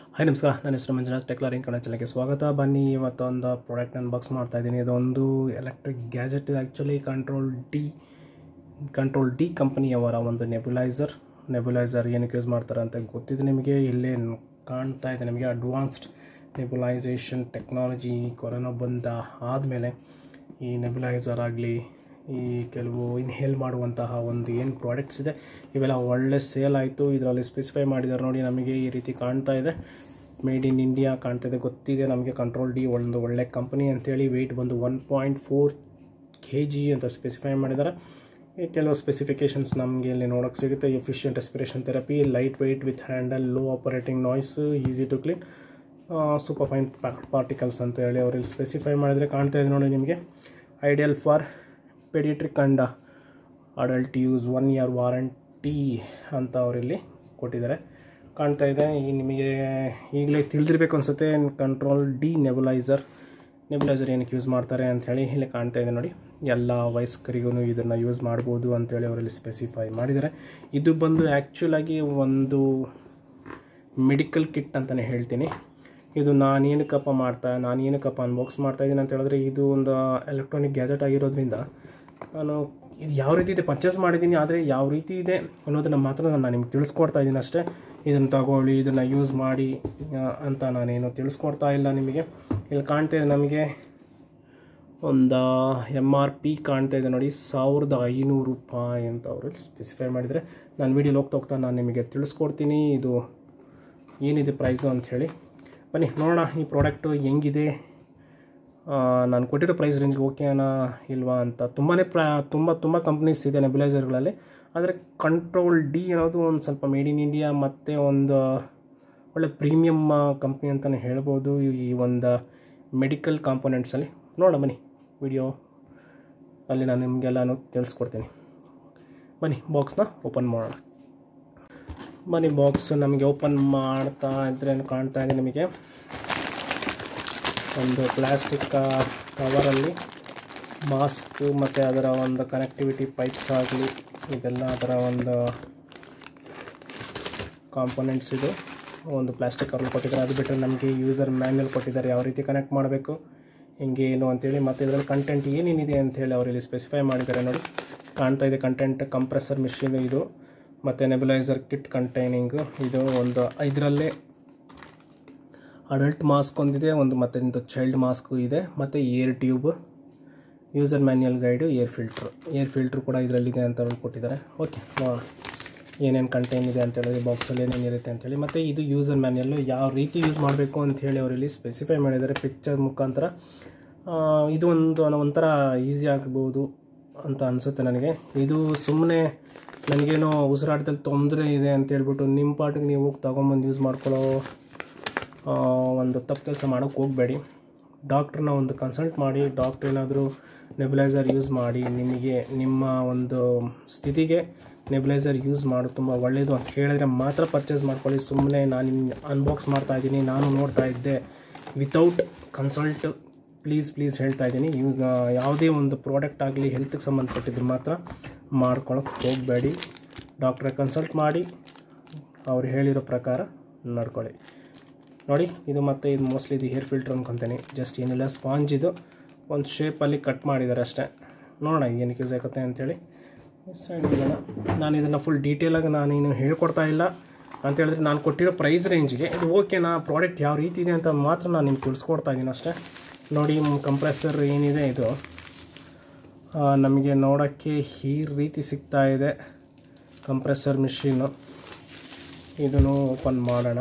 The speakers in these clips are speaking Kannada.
ಹಾಯ್ ನಮಸ್ಕಾರ ನನ್ನ ಹೆಸರು ಮಂಜುನಾಥ್ ಟೆಕ್ಲರಿಂಗ್ ಕನ್ನಡ ಚಾನಲ್ಗೆ ಸ್ವಾಗತ ಬನ್ನಿ ಇವತ್ತೊಂದು ಪ್ರಾಡಕ್ಟ್ ಅನ್ಬಾಕ್ಸ್ ಮಾಡ್ತಾ ಇದ್ದೀನಿ ಇದೊಂದು electric gadget actually control D control D ಕಂಪನಿಯವರ ಒಂದು ನೆಬ್ಯುಲೈಸರ್ ನೆಬ್ಯುಲೈಸರ್ ಏನಕ್ಕೆ ಯೂಸ್ ಮಾಡ್ತಾರೆ ಅಂತ ಗೊತ್ತಿದೆ ನಿಮಗೆ ಇಲ್ಲೇ ನ್- ಕಾಣ್ತಾ ಇದೆ ನಿಮಗೆ ಅಡ್ವಾನ್ಸ್ಡ್ ನೆಬ್ಯುಲೈಸೇಷನ್ ಟೆಕ್ನಾಲಜಿ ಕೊರೋನಾ ಬಂದ ಆದಮೇಲೆ ಈ ನೆಬ್ಯುಲೈಸರ್ ಆಗಲಿ ಈ ಕೆಲವು ಇನ್ಹೇಲ್ ಮಾಡುವಂತಹ ಒಂದು ಏನು ಪ್ರಾಡಕ್ಟ್ಸ್ ಇದೆ ಇವೆಲ್ಲ ಒಳ್ಳೆ ಸೇಲ್ ಆಯಿತು ಇದರಲ್ಲಿ ಸ್ಪೆಸಿಫೈ ಮಾಡಿದ್ದಾರೆ ನೋಡಿ ನಮಗೆ ಈ ರೀತಿ ಕಾಣ್ತಾ ಇದೆ ಮೇಡ್ ಇನ್ ಇಂಡಿಯಾ ಕಾಣ್ತಾ ಇದೆ ಗೊತ್ತಿದೆ ನಮಗೆ ಕಂಟ್ರೋಲ್ ಡಿ ಒಂದು ಒಳ್ಳೆ ಕಂಪನಿ ಅಂತೇಳಿ ವೆಯ್ಟ್ ಬಂದು one point four K G ಅಂತ ಸ್ಪೆಸಿಫೈ ಮಾಡಿದ್ದಾರೆ ಈ ಕೆಲವು ಸ್ಪೆಸಿಫಿಕೇಷನ್ಸ್ ನಮಗೆ ಇಲ್ಲಿ ನೋಡೋಕ್ಕೆ ಸಿಗುತ್ತೆ efficient respiration therapy light weight with handle low operating noise easy to clean super fine particles ಅಂತ ಹೇಳಿ ಅವರು ಇಲ್ಲಿ ಸ್ಪೆಸಿಫೈ ಮಾಡಿದರೆ ಕಾಣ್ತಾ ಇದೆ ನೋಡಿ ನಿಮಗೆ ideal for paediatric and adult use one year warranty ಅಂತ ಅವರಿಲ್ಲಿ ಕೊಟ್ಟಿದ್ದಾರೆ ಕಾಣ್ತಾ ಇದೆ ಈ ನಿಮಗೆ ಈಗಲೇ ತಿಳಿದಿರಬೇಕು ಅನಿಸುತ್ತೆ ಕಂಟ್ರೋಲ್ ಡಿ ನೆಬುಲೈಸರ್ ನೆಬುಲೈಸರ್ ಏನಕ್ಕೆ ಯೂಸ್ ಮಾಡ್ತಾರೆ ಅಂಥೇಳಿ ಇಲ್ಲಿ ಕಾಣ್ತಾ ಇದೆ ನೋಡಿ ಎಲ್ಲ ವಯಸ್ಕರಿಗೂ ಇದನ್ನು ಯೂಸ್ ಮಾಡ್ಬೋದು ಅಂತೇಳಿ ಅವರಲ್ಲಿ ಸ್ಪೆಸಿಫೈ ಮಾಡಿದ್ದಾರೆ ಇದು ಬಂದು ಆ್ಯಕ್ಚುಲಾಗಿ ಒಂದು ಮೆಡಿಕಲ್ ಕಿಟ್ ಅಂತಲೇ ಹೇಳ್ತೀನಿ ಇದು ನಾನು ಏನಕ್ಕಪ್ಪ ಮಾಡ್ತಾ ನಾನು ಏನಕ್ಕಪ್ಪ ಅನ್ಬಾಕ್ಸ್ ಮಾಡ್ತಾ ಇದ್ದೀನಿ ಅಂತ ಹೇಳಿದ್ರೆ ಇದು ಒಂದು ಎಲೆಕ್ಟ್ರಾನಿಕ್ ಗ್ಯಾಜೆಟ್ ಆಗಿರೋದ್ರಿಂದ ನಾನು ಇದು ಯಾವ ರೀತಿ ಇದೆ ಪರ್ಚೇಸ್ ಮಾಡಿದ್ದೀನಿ ಆದರೆ ಯಾವ ರೀತಿ ಇದೆ ಅನ್ನೋದನ್ನು ಮಾತ್ರ ನಾನು ನಿಮ್ಗೆ ತಿಳಿಸ್ಕೊಡ್ತಾ ಇದ್ದೀನಿ ಅಷ್ಟೇ ಇದನ್ನು ತಗೊಳ್ಳಿ ಇದನ್ನು ಯೂಸ್ ಮಾಡಿ ಆ, ಅಂತ ನಾನೇನು ತಿಳಿಸ್ಕೊಡ್ತಾ ಇಲ್ಲ ನಿಮಗೆ ಇಲ್ಲಿ ಕಾಣ್ತಾ ಇದೆ ನಮಗೆ ಒಂದು ಎಮ್ ಆರ್ ಪಿ ಕಾಣ್ತಾ ಇದೆ ನೋಡಿ ಸಾವಿರದ ಐನೂರು ರೂಪಾಯಿ ಅಂತ ಅವರು ಸ್ಪೆಸಿಫೈ ಮಾಡಿದರೆ ನಾನು ವೀಡಿಯೋಲಿ ಹೋಗ್ತಾ ಹೋಗ್ತಾ ನಾನು ನಿಮಗೆ ತಿಳಿಸ್ಕೊಡ್ತೀನಿ ಇದು ಏನಿದೆ ಪ್ರೈಸು ಅಂಥೇಳಿ ಬನ್ನಿ ನೋಡೋಣ ಈ ಪ್ರಾಡಕ್ಟು ಹೆಂಗಿದೆ ಆ, ನಾನು ಕೊಟ್ಟಿರೋ ಪ್ರೈಸ್ ರೇಂಜ್ಗೆ ಓಕೆನಾ ಇಲ್ವಾ ಅಂತ ತುಂಬಾ ಪ್ರ ತುಂಬ ತುಂಬ ಕಂಪ್ನೀಸ್ ಇದೆ ನೆಬ್ಯುಲೈಸರ್ಗಳಲ್ಲಿ ಆದರೆ ಕಂಟ್ರೋಲ್ ಡಿ ಅನ್ನೋದು ಒಂದು ಸ್ವಲ್ಪ ಮೇಡ್ ಇನ್ ಇಂಡಿಯಾ ಮತ್ತು ಒಂದು ಒಳ್ಳೆ ಪ್ರೀಮಿಯಮ್ ಕಂಪ್ನಿ ಅಂತಲೇ ಹೇಳ್ಬೋದು ಈ ಒಂದು ಮೆಡಿಕಲ್ ಕಾಂಪೊನೆಂಟ್ಸಲ್ಲಿ ನೋಡೋಣ ಬನ್ನಿ ವಿಡಿಯೋ ಅಲ್ಲಿ ನಾನು ನಿಮಗೆಲ್ಲನೂ ತಿಳಿಸ್ಕೊಡ್ತೀನಿ ಬನ್ನಿ ಬಾಕ್ಸ್ನ ಓಪನ್ ಮಾಡೋಣ ಬನ್ನಿ ಬಾಕ್ಸ್ ನಮಗೆ ಓಪನ್ ಮಾಡ್ತಾ ಇದ್ರೆ ಕಾಣ್ತಾ ಇದೆ ನಿಮಗೆ ಒಂದು ಪ್ಲಾಸ್ಟಿಕ್ ಕವರಲ್ಲಿ ಮಾಸ್ಕ್ ಮತ್ತು ಅದರ ಒಂದು ಕನೆಕ್ಟಿವಿಟಿ ಪೈಪ್ಸ್ ಆಗಲಿ ಇದೆಲ್ಲ ಅದರ ಒಂದು ಕಾಂಪೊನೆಂಟ್ಸ್ ಇದು ಒಂದು ಪ್ಲಾಸ್ಟಿಕ್ ಕವರ್ ಕೊಟ್ಟಿದ್ದಾರೆ ಅದು ಬಿಟ್ಟರೆ ನಮಗೆ ಯೂಸರ್ ಮ್ಯಾನ್ಯಲ್ ಕೊಟ್ಟಿದ್ದಾರೆ ಯಾವ ರೀತಿ ಕನೆಕ್ಟ್ ಮಾಡಬೇಕು ಹಿಂಗೆ ಏನು ಅಂತೇಳಿ ಮತ್ತು ಇದರಲ್ಲಿ ಕಂಟೆಂಟ್ ಏನೇನಿದೆ ಅಂತೇಳಿ ಅವರಲ್ಲಿ ಸ್ಪೆಸಿಫೈ ಮಾಡಿದ್ದಾರೆ ನೋಡಿ ಕಾಣ್ತಾ ಇದೆ ಕಂಟೆಂಟ್ ಕಂಪ್ರೆಸರ್ ಮಿಷಿನ್ ಇದು ಮತ್ತು ನೆಬುಲೈಸರ್ ಕಿಟ್ ಕಂಟೈನಿಂಗು ಇದು ಒಂದು ಇದರಲ್ಲೇ ಅಡಲ್ಟ್ ಮಾಸ್ಕ್ ಒಂದಿದೆ ಒಂದು ಮತ್ತು ಒಂದು ಚೈಲ್ಡ್ ಮಾಸ್ಕು ಇದೆ ಮತ್ತು air tube user manual guide air filter air filter ಕೂಡ ಇದರಲ್ಲಿದೆ ಅಂತ ಹೇಳಿ ಕೊಟ್ಟಿದ್ದಾರೆ ಓಕೆ ನೋಡೋಣ ಏನೇನು ಕಂಟೈನ್ ಇದೆ ಅಂತ ಹೇಳಿದ್ರೆ ಬಾಕ್ಸಲ್ಲಿ ಏನೇನು ಇರುತ್ತೆ ಅಂತೇಳಿ ಮತ್ತು ಇದು ಯೂಸರ್ ಮ್ಯಾನ್ಯಲ್ಲು ಯಾವ ರೀತಿ ಯೂಸ್ ಮಾಡಬೇಕು ಅಂಥೇಳಿ ಅವರಲ್ಲಿ ಸ್ಪೆಸಿಫೈ ಮಾಡಿದ್ದಾರೆ ಪಿಕ್ಚರ್ ಮುಖಾಂತರ ಆ, ಇದು ಒಂದು ಒಂಥರ ಈಸಿ ಆಗ್ಬೋದು ಅಂತ ಅನಿಸುತ್ತೆ ನನಗೆ ಇದು ಸುಮ್ಮನೆ ನನಗೇನೋ ಉಸಿರಾಟದಲ್ಲಿ ತೊಂದರೆ ಇದೆ ಅಂತ ಹೇಳ್ಬಿಟ್ಟು ನಿಮ್ಮ ಪಾಟಿಗೆ ನೀವು ಹೋಗಿ ತೊಗೊಂಬಂದು ಯೂಸ್ ಮಾಡ್ಕೊಳ್ಳೋ ಆ, ಒಂದು ತಪ್ಪು ಕೆಲಸ ಮಾಡೋಕ್ಕೆ ಹೋಗಬೇಡಿ ಡಾಕ್ಟ್ರನ್ನ ಒಂದು ಕನ್ಸಲ್ಟ್ ಮಾಡಿ ಡಾಕ್ಟ್ರ್ ಏನಾದರೂ ನೆಬುಲೈಸರ್ ಯೂಸ್ ಮಾಡಿ ನಿಮಗೆ ನಿಮ್ಮ ಒಂದು ಸ್ಥಿತಿಗೆ ನೆಬುಲೈಸರ್ ಯೂಸ್ ಮಾಡು ತುಂಬ ಒಳ್ಳೆಯದು ಅಂತ ಹೇಳಿದ್ರೆ ಮಾತ್ರ ಪರ್ಚೇಸ್ ಮಾಡ್ಕೊಳ್ಳಿ ಸುಮ್ಮನೆ ನಾನು ಅನ್ಬಾಕ್ಸ್ ಮಾಡ್ತಾ ಇದ್ದೀನಿ ನಾನು ನೋಡ್ತಾ ಇದ್ದೆ ವಿತೌಟ್ ಕನ್ಸಲ್ಟ್ ಪ್ಲೀಸ್ ಪ್ಲೀಸ್ ಹೇಳ್ತಾ ಇದ್ದೀನಿ ಈಗ ಯಾವುದೇ ಒಂದು ಪ್ರಾಡಕ್ಟ್ ಆಗಲಿ ಹೆಲ್ತ್ಗೆ ಸಂಬಂಧಪಟ್ಟಿದ್ದು ಮಾತ್ರ ಮಾಡ್ಕೊಳಕ್ಕೆ ಹೋಗಬೇಡಿ ಡಾಕ್ಟ್ರ ಕನ್ಸಲ್ಟ್ ಮಾಡಿ ಅವ್ರು ಹೇಳಿರೋ ಪ್ರಕಾರ ನಡ್ಕೊಳ್ಳಿ ನೋಡಿ ಇದು ಮತ್ತು ಇದು ಮೋಸ್ಟ್ಲಿ ಇದು ಹೇರ್ ಫಿಲ್ಟರ್ ಅನ್ಕೊತೀನಿ ಜಸ್ಟ್ ಏನಿಲ್ಲ ಸ್ಪಾಂಜ್ ಇದು ಒಂದು ಶೇಪಲ್ಲಿ ಕಟ್ ಮಾಡಿದ್ದಾರೆ ಅಷ್ಟೇ ನೋಡೋಣ ಏನಕ್ಕೆ ಯೂಸ್ ಆಗುತ್ತೆ ಅಂತೇಳಿ ಸೈಡ್ ಇಡೋಣ ನಾನು ಇದನ್ನು ಫುಲ್ ಡೀಟೇಲಾಗಿ ನಾನೇನು ಹೇಳ್ಕೊಡ್ತಾ ಇಲ್ಲ ಅಂತ ಹೇಳಿದ್ರೆ ನಾನು ಕೊಟ್ಟಿರೋ ಪ್ರೈಸ್ ರೇಂಜ್ಗೆ ಇದು ಓಕೆನಾ ಪ್ರಾಡಕ್ಟ್ ಯಾವ ರೀತಿ ಇದೆ ಅಂತ ಮಾತ್ರ ನಾನು ನಿಮ್ಗೆ ತಿಳಿಸ್ಕೊಡ್ತಾ ಇದ್ದೀನಿ ಅಷ್ಟೇ ನೋಡಿ ಕಂಪ್ರೆಸರ್ ಏನಿದೆ ಇದು ಆ, ನಮಗೆ ನೋಡೋಕ್ಕೆ ಈ ರೀತಿ ಸಿಗ್ತಾ ಇದೆ ಕಂಪ್ರೆಸರ್ ಮಿಷಿನ್ನು ಇದನ್ನು ಓಪನ್ ಮಾಡೋಣ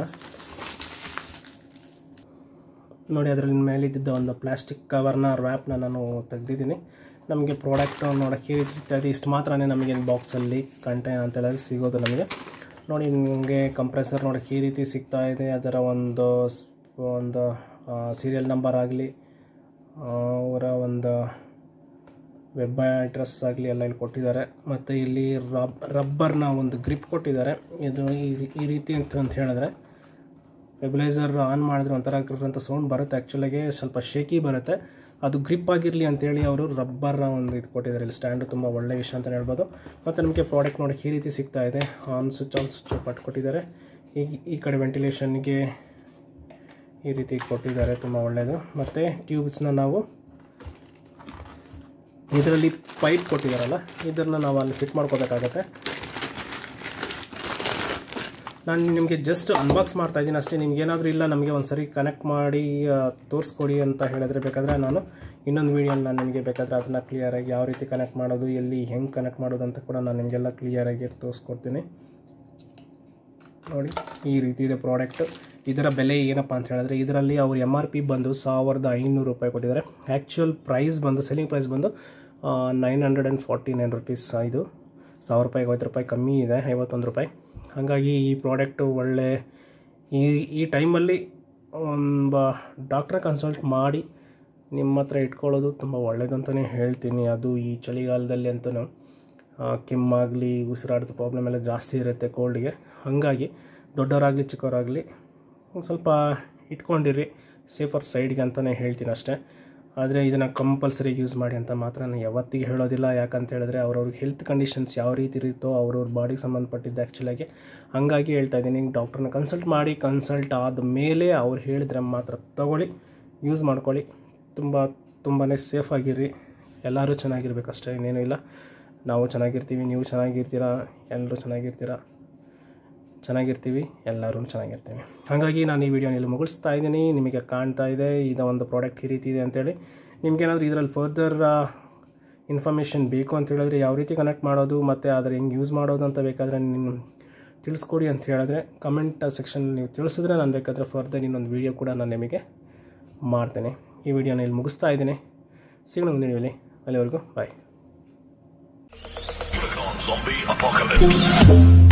ನೋಡಿ ಅದರಲ್ಲಿ ಮೇಲಿದ್ದ ಒಂದು ಪ್ಲಾಸ್ಟಿಕ್ ಕವರ್ನ ರ್ಯಾಪ್ನ ನಾನು ತೆಗೆದಿದ್ದೀನಿ ನಮಗೆ ಪ್ರಾಡಕ್ಟ್ ನೋಡೋಕ್ಕೆ ಈ ರೀತಿ ಸಿಗ್ತಾ ಇದೆ ಇಷ್ಟು ಮಾತ್ರನೇ ನಮಗೆ ಬಾಕ್ಸಲ್ಲಿ ಕಂಟೈನ್ ಅಂತ ಹೇಳಿ ಸಿಗೋದು ನಮಗೆ ನೋಡಿ ನಿಮಗೆ ಕಂಪ್ರೆಸರ್ ನೋಡೋಕ್ಕೆ ಈ ರೀತಿ ಸಿಗ್ತಾ ಇದೆ ಅದರ ಒಂದು ಸ್- ಒಂದು ಸೀರಿಯಲ್ ನಂಬರ್ ಆಗಲಿ ಅವರ ಒಂದು ವೆಬ್ ಅಡ್ರೆಸ್ ಆಗಲಿ ಎಲ್ಲ ಇಲ್ಲಿ ಕೊಟ್ಟಿದ್ದಾರೆ ಮತ್ತು ಇಲ್ಲಿ ರಬ್ ರಬ್ಬರ್ನ ಒಂದು ಗ್ರಿಪ್ ಕೊಟ್ಟಿದ್ದಾರೆ ಇದು ಈ ಈ ರೀತಿ ಅಂತ ಅಂತ ಹೇಳಿದ್ರೆ ರೆಗ್ಯುಲೈಸರ್ ಆನ್ ಮಾಡಿದ್ರೆ ಒಂಥರ ಅಂತ ಸೌಂಡ್ ಬರುತ್ತೆ ಆ್ಯಕ್ಚುಲಾಗಿ ಸ್ವಲ್ಪ ಶೇಕಿ ಬರುತ್ತೆ ಅದು ಗ್ರಿಪ್ ಆಗಿರಲಿ ಅಂತೇಳಿ ಅವರು ರಬ್ಬರ್ನ ಒಂದು ಇದು ಕೊಟ್ಟಿದ್ದಾರೆ ಇಲ್ಲಿ ಸ್ಟ್ಯಾಂಡು ತುಂಬ ಒಳ್ಳೆ ವಿಷಯ ಅಂತ ಹೇಳ್ಬೋದು ಮತ್ತು ನಮಗೆ ಪ್ರಾಡಕ್ಟ್ ನೋಡೋಕ್ಕೆ ಈ ರೀತಿ ಸಿಗ್ತಾ ಇದೆ ಆನ್ ಸ್ವಿಚ್ ಆನ್ ಸ್ವಿಚ್ ಪಟ್ಟು ಕೊಟ್ಟಿದ್ದಾರೆ ಈ ಈ ಕಡೆ ವೆಂಟಿಲೇಷನ್ಗೆ ಈ ರೀತಿ ಕೊಟ್ಟಿದ್ದಾರೆ ತುಂಬ ಒಳ್ಳೆಯದು ಮತ್ತು ಟ್ಯೂಬ್ಸ್ನ ನಾವು ಇದರಲ್ಲಿ ಪೈಪ್ ಕೊಟ್ಟಿದ್ದಾರಲ್ಲ ಇದನ್ನು ನಾವು ಅಲ್ಲಿ ಫಿಟ್ ಮಾಡ್ಕೋಬೇಕಾಗತ್ತೆ ನಾನು ನಿಮಗೆ ಜಸ್ಟ್ ಅನ್ಬಾಕ್ಸ್ ಮಾಡ್ತಾ ಇದ್ದೀನಿ ಅಷ್ಟೇ ನಿಮ್ಗೆ ಏನಾದರೂ ಇಲ್ಲ ನಮಗೆ ಒಂದು ಸರಿ ಕನೆಕ್ಟ್ ಮಾಡಿ ತೋರಿಸ್ಕೊಡಿ ಅಂತ ಹೇಳಿದ್ರೆ ಬೇಕಾದರೆ ನಾನು ಇನ್ನೊಂದು ವೀಡಿಯೋನ ನಾನು ನಿಮಗೆ ಬೇಕಾದರೆ ಅದನ್ನು ಕ್ಲಿಯರಾಗಿ ಯಾವ ರೀತಿ ಕನೆಕ್ಟ್ ಮಾಡೋದು ಎಲ್ಲಿ ಹೆಂಗೆ ಕನೆಕ್ಟ್ ಮಾಡೋದು ಅಂತ ಕೂಡ ನಾನು ನಿಮಗೆಲ್ಲ ಕ್ಲಿಯರಾಗಿ ತೋರಿಸ್ಕೊಡ್ತೀನಿ ನೋಡಿ ಈ ರೀತಿ ಇದೆ ಪ್ರಾಡಕ್ಟ್ ಇದರ ಬೆಲೆ ಏನಪ್ಪ ಅಂತ ಹೇಳಿದ್ರೆ ಇದರಲ್ಲಿ ಅವ್ರು ಎಮ್ ಆರ್ ಪಿ ಬಂದು ಸಾವಿರದ ಐನೂರು ರೂಪಾಯಿ ಕೊಟ್ಟಿದ್ದಾರೆ ಆ್ಯಕ್ಚುಯಲ್ ಪ್ರೈಸ್ ಬಂದು ಸೆಲ್ಲಿಂಗ್ ಪ್ರೈಸ್ ಬಂದು nine hundred and forty nine rupees ಇದು ಸಾವಿರ ರೂಪಾಯಿಗೆ ಐವತ್ತು ರೂಪಾಯಿ ಕಮ್ಮಿ ಇದೆ ಐವತ್ತೊಂದು ರೂಪಾಯಿ ಹಾಗಾಗಿ ಈ ಪ್ರಾಡಕ್ಟು ಒಳ್ಳೆ ಈ ಈ ಟೈಮಲ್ಲಿ ಒಂದು ಡಾಕ್ಟ್ರ ಕನ್ಸಲ್ಟ್ ಮಾಡಿ ನಿಮ್ಮ ಹತ್ರ ಇಟ್ಕೊಳ್ಳೋದು ತುಂಬ ಒಳ್ಳೇದಂತಲೇ ಹೇಳ್ತೀನಿ ಅದು ಈ ಚಳಿಗಾಲದಲ್ಲಿ ಅಂತಲೂ ಕೆಮ್ಮಾಗಲಿ ಉಸಿರಾಟದ ಪ್ರಾಬ್ಲಮ್ ಎಲ್ಲ ಜಾಸ್ತಿ ಇರುತ್ತೆ ಕೋಲ್ಡ್ಗೆ ಹಾಗಾಗಿ ದೊಡ್ಡವರಾಗಲಿ ಚಿಕ್ಕವರಾಗಲಿ ಒಂದು ಸ್ವಲ್ಪ ಇಟ್ಕೊಂಡಿರಿ ಸೇಫರ್ ಸೈಡ್ಗೆ ಅಂತಲೇ ಹೇಳ್ತೀನಿ ಅಷ್ಟೇ ಆದರೆ ಇದನ್ನು ಕಂಪಲ್ಸರಿ ಯೂಸ್ ಮಾಡಿ ಅಂತ ಮಾತ್ರ ನಾನು ಯಾವತ್ತಿಗೆ ಹೇಳೋದಿಲ್ಲ ಯಾಕಂತ ಹೇಳಿದ್ರೆ ಅವ್ರವ್ರಿಗೆ ಹೆಲ್ತ್ ಕಂಡೀಷನ್ಸ್ ಯಾವ ರೀತಿ ಇರುತ್ತೋ ಅವ್ರವ್ರ ಬಾಡಿಗೆ ಸಂಬಂಧಪಟ್ಟಿದ್ದು ಆ್ಯಕ್ಚುಲಾಗಿ ಹಾಗಾಗಿ ಹೇಳ್ತಾ ಇದ್ದೀನಿ ಡಾಕ್ಟ್ರನ್ನ ಕನ್ಸಲ್ಟ್ ಮಾಡಿ ಕನ್ಸಲ್ಟ್ ಆದ ಮೇಲೆ ಅವ್ರು ಹೇಳಿದ್ರೆ ಮಾತ್ರ ತಗೊಳ್ಳಿ ಯೂಸ್ ಮಾಡ್ಕೊಳ್ಳಿ ತುಂಬ ತುಂಬಾ ಸೇಫಾಗಿರ್ರಿ ಎಲ್ಲರೂ ಚೆನ್ನಾಗಿರ್ಬೇಕಷ್ಟೇ ಇನ್ನೇನು ಇಲ್ಲ ನಾವು ಚೆನ್ನಾಗಿರ್ತೀವಿ ನೀವು ಚೆನ್ನಾಗಿರ್ತೀರಾ ಎಲ್ಲರೂ ಚೆನ್ನಾಗಿರ್ತೀರಾ ಚೆನ್ನಾಗಿರ್ತೀವಿ ಎಲ್ಲರೂ ಚೆನ್ನಾಗಿರ್ತೀವಿ ಹಾಗಾಗಿ ನಾನು ಈ ವಿಡಿಯೋನ ಇಲ್ಲಿ ಮುಗಿಸ್ತಾ ಇದ್ದೀನಿ ನಿಮಗೆ ಕಾಣ್ತಾ ಇದೆ ಇದು ಒಂದು ಪ್ರಾಡಕ್ಟ್ ಈ ರೀತಿ ಇದೆ ಅಂತೇಳಿ ನಿಮ್ಗೇನಾದರೂ ಇದರಲ್ಲಿ ಫರ್ದರ್ ಇನ್ಫಾರ್ಮೇಷನ್ ಬೇಕು ಅಂತ ಹೇಳಿದ್ರೆ ಯಾವ ರೀತಿ ಕನೆಕ್ಟ್ ಮಾಡೋದು ಮತ್ತು ಅದರ ಹೆಂಗೆ ಯೂಸ್ ಮಾಡೋದು ಅಂತ ಬೇಕಾದರೆ ನಿಮ್ಮ ತಿಳಿಸ್ಕೊಡಿ ಅಂತ ಹೇಳಿದ್ರೆ ಕಮೆಂಟ್ ಸೆಕ್ಷನಲ್ಲಿ ನೀವು ತಿಳಿಸಿದ್ರೆ ನಾನು ಬೇಕಾದರೆ ಫರ್ದರ್ ಇನ್ನೊಂದು ವೀಡಿಯೋ ಕೂಡ ನಾನು ನಿಮಗೆ ಮಾಡ್ತೇನೆ ಈ ವಿಡಿಯೋನ ಇಲ್ಲಿ ಮುಗಿಸ್ತಾ ಇದ್ದೀನಿ ಸಿಗೋಣ ಮುಂದಿನ ವಿಡಿಯೋಲಿ ಅಲ್ಲಿವರೆಗೂ ಬಾಯ್ Zombie apocalypse.